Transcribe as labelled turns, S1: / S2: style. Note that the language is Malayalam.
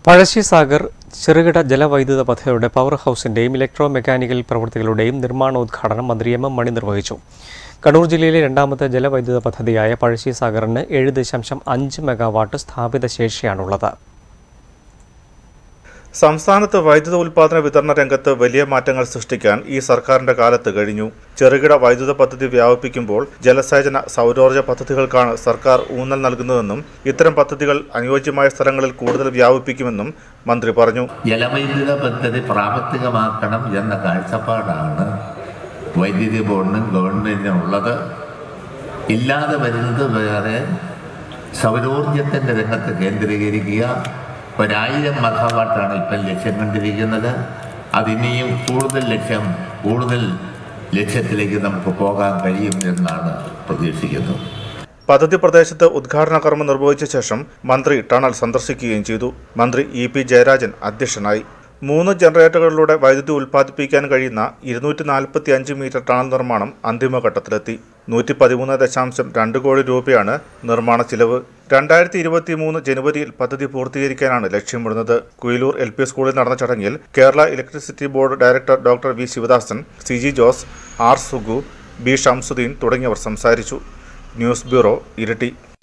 S1: പഴശ്ശി സാഗർ ചെറുകിട ജലവൈദ്യുത പദ്ധതിയുടെ പവർ ഹൗസിന്റെയും ഇലക്ട്രോ മെക്കാനിക്കൽ പ്രവൃത്തികളുടെയും നിർമ്മാണോദ്ഘാടനം മന്ത്രി എം എം മണി നിർവഹിച്ചു കണ്ണൂർ ജില്ലയിലെ രണ്ടാമത്തെ ജലവൈദ്യുത പദ്ധതിയായ പഴശ്ശി സാഗറിന് ഏഴ് ദശാംശം അഞ്ച് മെഗാവാട്ട് സ്ഥാപിത ശേഷിയാണുള്ളത്
S2: സംസ്ഥാനത്ത് വൈദ്യുത ഉൽപാദന വിതരണ രംഗത്ത് വലിയ മാറ്റങ്ങൾ സൃഷ്ടിക്കാൻ ഈ സർക്കാരിന്റെ കാലത്ത് കഴിഞ്ഞു ചെറുകിട വൈദ്യുത പദ്ധതി വ്യാപിപ്പിക്കുമ്പോൾ ജലസേചന സൗരോർജ്ജ പദ്ധതികൾക്കാണ് സർക്കാർ ഊന്നൽ നൽകുന്നതെന്നും ഇത്തരം പദ്ധതികൾ അനുയോജ്യമായ സ്ഥലങ്ങളിൽ കൂടുതൽ വ്യാപിപ്പിക്കുമെന്നും മന്ത്രി പറഞ്ഞു
S3: ജലവൈദ്യുത പദ്ധതി പ്രാവർത്തികമാക്കണം എന്ന കാഴ്ചപ്പാടാണ് വൈദ്യുതി ബോർഡിനും ഗവൺമെൻറ്റിനും ഉള്ളത് ഇല്ലാതെ വരുന്നത് വേറെ സൗരോർജത്തിൻ്റെ രംഗത്ത് കേന്ദ്രീകരിക്കുക ഒരായിരം മെഗാവാട്ടാണ് ഇപ്പം ലക്ഷ്യം കണ്ടിരിക്കുന്നത് അതിനിയും കൂടുതൽ ലക്ഷ്യം കൂടുതൽ ലക്ഷ്യത്തിലേക്ക് നമുക്ക് പോകാൻ കഴിയും എന്നാണ് പ്രതീക്ഷിക്കുന്നത്
S2: പദ്ധതി പ്രദേശത്ത് ഉദ്ഘാടന കർമ്മം നിർവഹിച്ച ശേഷം മന്ത്രി ടണൽ സന്ദർശിക്കുകയും ചെയ്തു മന്ത്രി ഇ പി ജയരാജൻ അധ്യക്ഷനായി മൂന്ന് ജനറേറ്ററുകളിലൂടെ വൈദ്യുതി ഉൽപ്പാദിപ്പിക്കാൻ കഴിയുന്ന ഇരുന്നൂറ്റി നാൽപ്പത്തി അഞ്ച് മീറ്റർ ടണൽ നിർമ്മാണം അന്തിമഘട്ടത്തിലെത്തി നൂറ്റി പതിമൂന്ന് ദശാംശം രണ്ട് കോടി രൂപയാണ് നിർമ്മാണ ചിലവ് രണ്ടായിരത്തി ഇരുപത്തി മൂന്ന് ജനുവരിയിൽ പദ്ധതി പൂർത്തീകരിക്കാനാണ് ലക്ഷ്യമിടുന്നത് കുയിലൂർ എൽ പി സ്കൂളിൽ നടന്ന ചടങ്ങിൽ Kerala electricity board director doctor V Sivadasan C G Jose R Sugu B Shamsuddin തുടങ്ങിയവർ സംസാരിച്ചു ന്യൂസ് ബ്യൂറോ ഇരിട്ടി